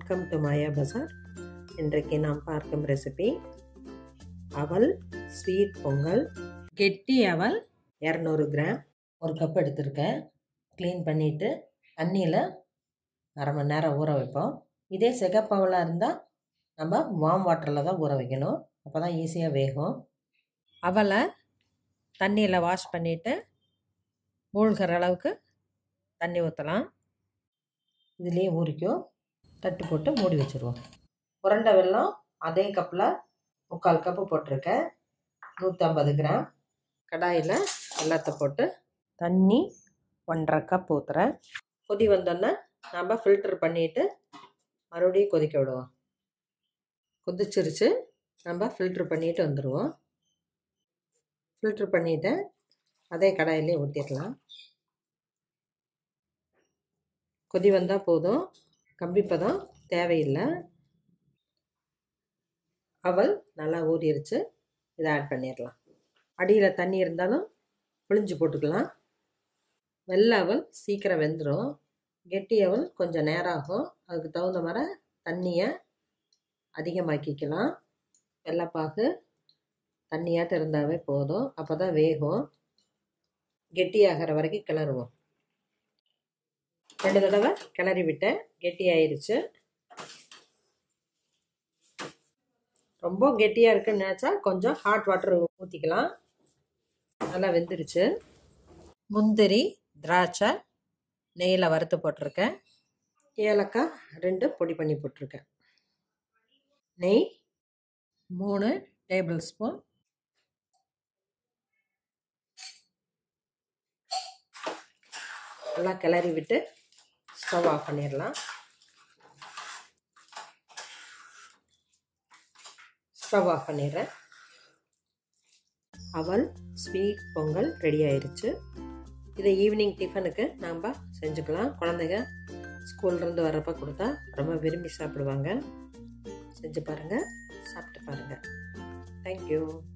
welcome to மாயா பசார் இன்றைக்கு நாம் பார்க்கும் ரெசிபி அவல் ஸ்வீட் பொங்கல் கெட்டி அவல் இரநூறு கிராம் ஒரு கப் எடுத்திருக்கேன் க்ளீன் பண்ணிவிட்டு தண்ணியில் அரை மணி நேரம் ஊற வைப்போம் இதே சிகப்பவலாக இருந்தால் நம்ம வார்ம் வாட்டரில் தான் ஊற வைக்கணும் அப்போ தான் ஈஸியாக வேகும் அவலை தண்ணியில் வாஷ் பண்ணிவிட்டு மூழ்கிற அளவுக்கு தண்ணி ஊற்றலாம் இதுலேயே ஊறிக்கும் தட்டு போட்டு மூடி வச்சுருவோம் உருண்டை வெல்லம் அதே கப்பில் முக்கால் கப்பு போட்டிருக்கேன் நூற்றம்பது கிராம் கடாயில் வெள்ளத்தை போட்டு தண்ணி ஒன்றரை கப் ஊற்றுறேன் கொதி வந்தோன்னே நம்ம ஃபில்டர் பண்ணிவிட்டு மறுபடியும் கொதிக்க விடுவோம் கொதிச்சிருச்சு நம்ம ஃபில்ட்ரு பண்ணிவிட்டு வந்துடுவோம் ஃபில்ட்ரு பண்ணிவிட்டு அதே கடாயிலே ஊற்றிடலாம் கொதி வந்தால் போதும் கம்பிப்பதம் தேவையில்லை அவல் நல்லா ஊறிடுச்சு இதை ஆட் பண்ணிடலாம் அடியில் தண்ணி இருந்தாலும் புளிஞ்சு போட்டுக்கலாம் வெள்ளை அவல் சீக்கிரம் வெந்துடும் கெட்டி அவல் கொஞ்சம் நேரம் ஆகும் அதுக்கு தகுந்த மாதிரி தண்ணியை அதிகமாக்கிக்கலாம் வெள்ளைப்பாகு தண்ணியாட்டம் இருந்தாவே போதும் அப்போ தான் வேகும் கெட்டியாகிற வரைக்கும் கிளறுவோம் ரெண்டு தடவை கிளறி விட்டேன் கெட்டி ஆயிடுச்சு ரொம்ப கெட்டியாக இருக்குன்னு நினச்சா கொஞ்சம் ஹாட் வாட்டர் ஊற்றிக்கலாம் நல்லா வெந்துருச்சு முந்திரி திராட்சை நெய்யில் வறுத்து போட்டிருக்கேன் ஏலக்காய் ரெண்டு பொடி பண்ணி போட்டிருக்கேன் நெய் மூணு டேபிள் ஸ்பூன் நல்லா கிளறி விட்டு ஸ்டவ் ஆஃப் பண்ணிடலாம் ஸ்டவ் ஆஃப் பண்ணிடுறேன் அவல் ஸ்வீட் பொங்கல் ரெடி ஆயிடுச்சு இதை ஈவினிங் டிஃபனுக்கு நாம் செஞ்சுக்கலாம் குழந்தைங்க ஸ்கூல்லேருந்து வர்றப்ப கொடுத்தா ரொம்ப விரும்பி சாப்பிடுவாங்க செஞ்சு பாருங்கள் சாப்பிட்டு பாருங்கள் தேங்க்யூ